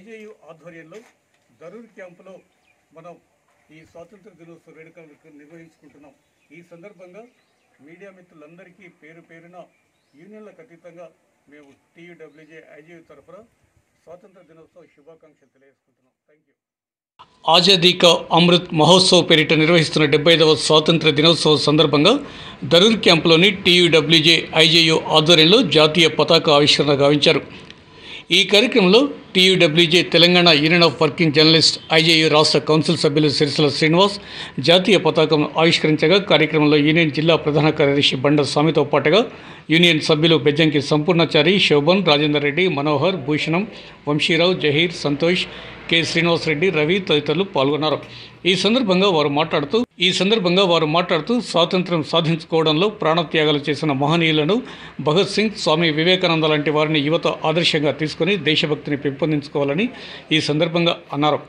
IJU ఆధ్వర్యంలో దరూర్ క్యాంపులో మనం ఈ స్వాతంత్ర దినోత్సవ వేడుకలు నిర్వహించుకుంటున్నాం ఈ సందర్భంగా మీడియా మిత్రులందరికీ పేరు పేరున యూనియన్లకు అతీతంగా మేము టీయూడబ్ల్యూజే ఐజేయు తరఫున స్వాతంత్ర దినోత్సవ శుభాకాంక్షలు తెలియజేసుకుంటున్నాం థ్యాంక్ యూ ఆజాదీ కా అమృత్ మహోత్సవ్ పేరిట నిర్వహిస్తున్న డెబ్బై ఐదవ స్వాతంత్ర దినోత్సవం సందర్భంగా దరూర్ క్యాంపులోని టీయూడబ్ల్యూజే ఐజేయు ఆధ్వర్యంలో జాతీయ పతాక ఆవిష్కరణ గావించారు ఈ కార్యక్రమంలో TUWJ Telangana union of working journalist IJU రాష్ట్ర కౌన్సిల్ సభ్యులు సిరిసిల శ్రీనివాస్ జాతీయ పతాకం ఆవిష్కరించగా కార్యక్రమంలో యూనియన్ జిల్లా ప్రధాన కార్యదర్శి బండ స్వామితో పాటుగా యూనియన్ సభ్యులు బెజ్జంకి సంపూర్ణచారి శోభన్ రాజేందర్ రెడ్డి మనోహర్ భూషణం వంశీరావు జహీర్ సంతోష్ కె శ్రీనివాసరెడ్డి రవి తదితరులు పాల్గొన్నారు ఈ సందర్భంగా వారు మాట్లాడుతూ ఈ సందర్భంగా వారు మాట్లాడుతూ స్వాతంత్ర్యం సాధించుకోవడంలో ప్రాణత్యాగాలు చేసిన మహనీయులను భగత్ సింగ్ స్వామి వివేకానంద లాంటి వారిని యువత ఆదర్శంగా తీసుకొని దేశభక్తిని పెంపొందించుకోవాలని ఈ సందర్భంగా అన్నారు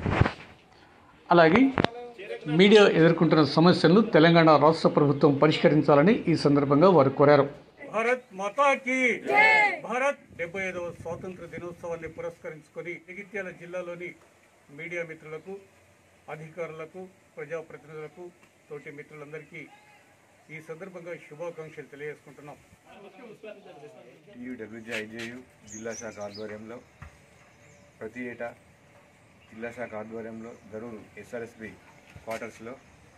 అలాగే మీడియా ఎదుర్కొంటున్న సమస్యలను తెలంగాణ రాష్ట్ర ప్రభుత్వం పరిష్కరించాలని ఈ సందర్భంగా వారు కోరారు భారత్ మాతా కి భారత్ డెబ్బై ఐదవ స్వాతంత్ర దినోత్సవాన్ని పురస్కరించుకొని జగిత్యాల జిల్లాలోని మీడియా మిత్రులకు అధికారులకు ప్రజాప్రతినిధులకు తోటి మిత్రులందరికీ ఈ సందర్భంగా శుభాకాంక్షలు తెలియజేసుకుంటున్నాం టీయూడబ్ల్యూజేఐజేయు జిల్లా శాఖ ఆధ్వర్యంలో ప్రతి ఏటా జిల్లా శాఖ ఆధ్వర్యంలో దరూరు ఎస్ఆర్ఎస్బి క్వార్టర్స్లో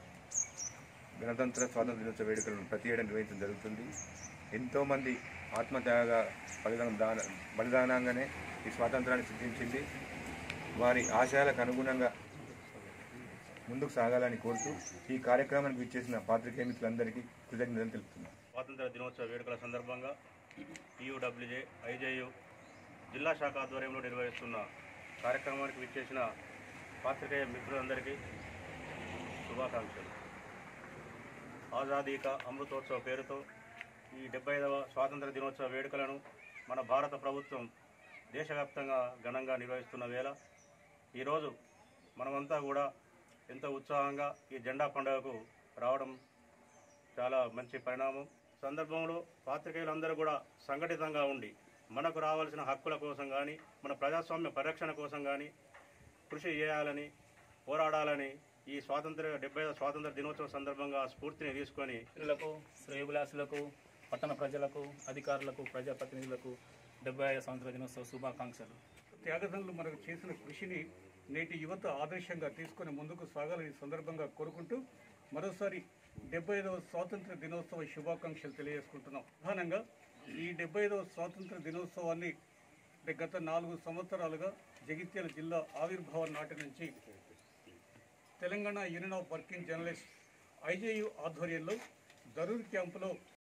గణతంత్ర స్వాతంత్ర దినోత్సవ వేడుకలను ప్రతి ఏటా నిర్వహించడం జరుగుతుంది ఎంతోమంది ఆత్మత్యాగ బలిదానం దాన బలిదానంగానే ఈ స్వాతంత్రాన్ని సిద్ధించింది వారి ఆశయాలకు అనుగుణంగా ముందుకు సాగాలని కోరుతూ ఈ కార్యక్రమానికి విచ్చేసిన పాత్రికేయ మిత్రులందరికీ కృతజ్ఞతలు తెలుపుతున్నాను స్వాతంత్ర దినోత్సవ వేడుకల సందర్భంగా టీయూడబ్ల్యూజే ఐజేయు జిల్లా శాఖ ఆధ్వర్యంలో నిర్వహిస్తున్న కార్యక్రమానికి విచ్చేసిన పాత్రికేయ మిత్రులందరికీ శుభాకాంక్షలు ఆజాదీ కా అమృతోత్సవ పేరుతో ఈ డెబ్బై ఐదవ స్వాతంత్ర దినోత్సవ వేడుకలను మన భారత ప్రభుత్వం దేశవ్యాప్తంగా ఘనంగా నిర్వహిస్తున్న వేళ ఈరోజు మనమంతా కూడా ఎంతో ఉత్సాహంగా ఈ జెండా పండుగకు రావడం చాలా మంచి పరిణామం సందర్భంలో పాత్రికేయులందరూ కూడా సంఘటితంగా ఉండి మనకు రావాల్సిన హక్కుల కోసం కానీ మన ప్రజాస్వామ్య పరిరక్షణ కోసం కానీ కృషి చేయాలని పోరాడాలని ఈ స్వాతంత్ర డెబ్బై స్వాతంత్ర దినోత్సవ సందర్భంగా స్ఫూర్తిని తీసుకొని మిత్రులకు శ్రేయభిలాషులకు పట్టణ ప్రజలకు అధికారులకు ప్రజాప్రతినిధులకు డెబ్బై ఐదు సంవత్సర దినోత్సవ శుభాకాంక్షలు త్యాగదనులు మనకు చేసిన కృషిని నేటి యువత ఆదర్శంగా తీసుకొని ముందుకు సాగాలని ఈ సందర్భంగా కోరుకుంటూ మరోసారి డెబ్బై ఐదవ స్వాతంత్ర దినోత్సవ శుభాకాంక్షలు తెలియజేసుకుంటున్నాం ప్రధానంగా ఈ డెబ్బై ఐదవ స్వాతంత్ర దినోత్సవాన్ని అంటే గత నాలుగు సంవత్సరాలుగా జగిత్యాల జిల్లా ఆవిర్భావం నాటి నుంచి Telangana union of working journalist IJU ఆధ్వర్యంలో దరూర్ క్యాంపులో